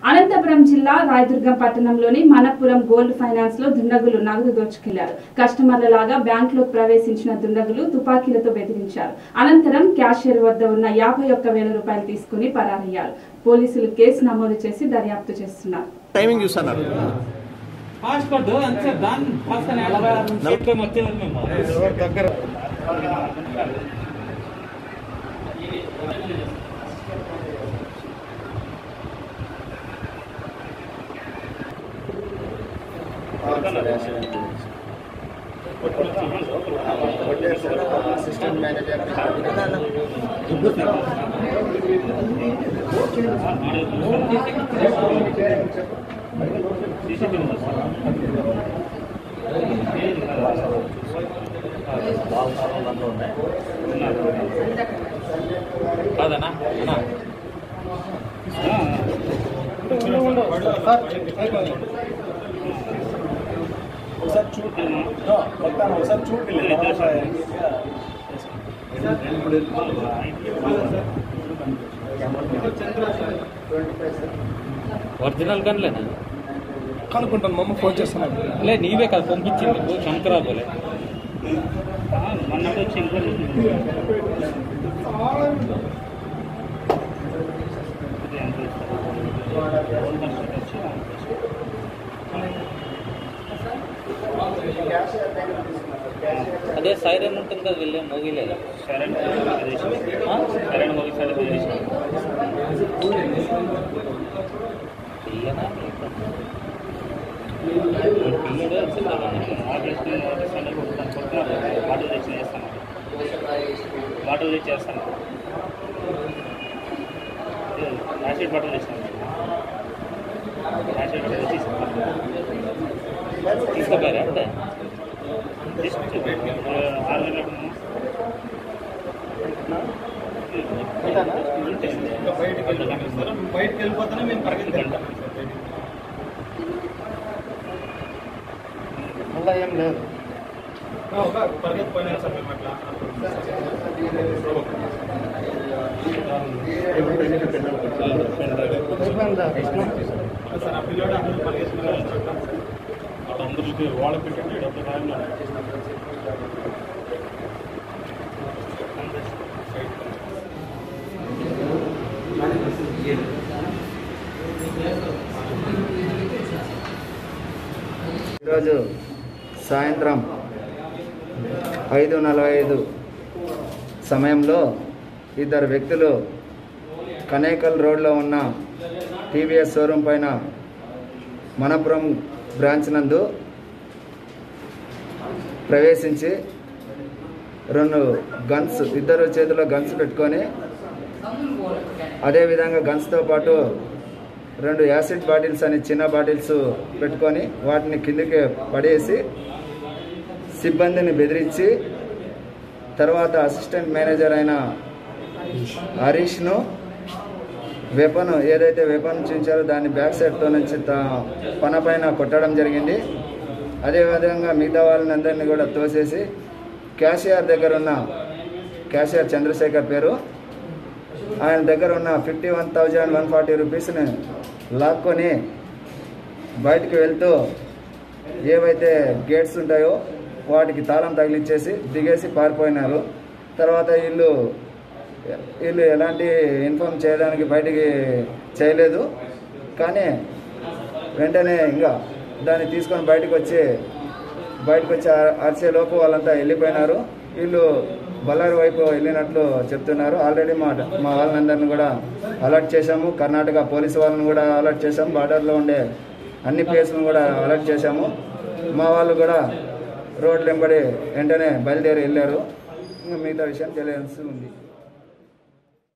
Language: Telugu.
అనంతపురం జిల్లా రాయదుర్గం పట్టణంలోని మనపురం గోల్డ్ ఫైనాన్స్ లో దుండగులు నగదు దోచుకెళ్లారు కస్టమర్ల లాగా బ్యాంకులోకి ప్రవేశించిన దుండగులు తుపాకీలతో బెదిరించారు అనంతరం క్యాషియర్ వద్ద ఉన్న యాభై ఒక్క వేల రూపాయలు తీసుకుని పరారయ్యారు పోలీసులు కేసు నమోదు చేసి దర్యాప్తు చేస్తున్నారు టైమింగ్ చూస్తున్నారు ఫాస్ట్ కొట్టు అంతే దాన్ని ఫాస్ట్ అని చెప్పే వచ్చేది మేము అసిస్టెంట్ మేనేజర్ కాదనా అన్నా ఒకసారి చూడు మొత్తం ఒకసారి చూడు ఒరిజినల్ కనలేనా కనుక్కుంటాను మమ్మ ఫోన్ చేస్తున్నాను లే నీవే కదా పంపించింది నీకు శంకరా పోలే అదే సైరన్ ఉంటుంది కదా వెళ్ళే మోగిలేదు ఆ? పిల్లనా? పిల్లడే బాటిల్ తెచ్చేస్తాను యాసిడ్ బాటిల్ తెచ్చాను యాసిడ్ బాటిల్ తెచ్చి తీసుకుపోయారా అంటే ఆరు గంటలకు బయటకు వెళ్ళిపోతానే మేము పరిగెత్తాం మళ్ళీ ఏం లేదు పరిగెత్తిపోయినా సార్ మేము అట్లా సార్ ఆ పిల్లడు అందరూ పరిగెత్తుకున్నారు అటు అందరికి వాళ్ళ పెట్టండి డబ్బు టైంలో ఈరోజు సాయంత్రం ఐదు నలభై ఐదు సమయంలో ఇద్దరు వ్యక్తులు కనేకల్ రోడ్లో ఉన్న టీవీఎస్ షోరూమ్ పైన మనపురం బ్రాంచ్ నందు ప్రవేశించి రెండు గన్స్ ఇద్దరు చేతిలో గన్స్ పెట్టుకొని అదేవిధంగా గన్స్తో పాటు రెండు యాసిడ్ బాటిల్స్ అని చిన్న బాటిల్స్ పెట్టుకొని వాటిని కిందికి పడేసి సిబ్బందిని బెదిరించి తర్వాత అసిస్టెంట్ మేనేజర్ అయిన హరీష్ను వెపన్ ఏదైతే వెపన్ చూపించారో దాన్ని బ్యాక్ సైడ్తో నుంచి తా- పన పైన కొట్టడం జరిగింది అదేవిధంగా మిగతా వాళ్ళని అందరినీ కూడా తోసేసి క్యాషియర్ దగ్గర ఉన్న క్యాషియర్ చంద్రశేఖర్ పేరు ఆయన దగ్గర ఉన్న fifty one thousand one forty రూపీస్ని లాక్కొని బయటికి వెళ్తూ ఏవైతే గేట్స్ ఉంటాయో వాటికి తాళం తగిలిచ్చేసి దిగేసి పారిపోయినారు తర్వాత వీళ్ళు వీళ్ళు ఎలాంటి ఇన్ఫామ్ చేయడానికి బయటికి చేయలేదు కానీ వెంటనే ఇంకా దాన్ని తీసుకొని బయటకు వచ్చి బయటకు వచ్చి అర- అరిసే లోపు వాళ్ళంతా వెళ్ళిపోయినారు వీళ్ళు బళ్ళారి వైపు వెళ్ళినట్లు చెప్తున్నారు ఆల్రెడీ మా మా వాళ్ళందరినీ కూడా అలర్ట్ చేశాము కర్ణాటక పోలీసు వాళ్ళని కూడా అలర్ట్ చేశాము బార్డర్లో ఉండే అన్ని ప్లేస్లను కూడా అలర్ట్ చేశాము మా వాళ్ళు కూడా రోడ్లు వెంబడి వెంటనే బయలుదేరి వెళ్ళారు ఇంకా మిగతా విషయం తెలియాల్సి ఉంది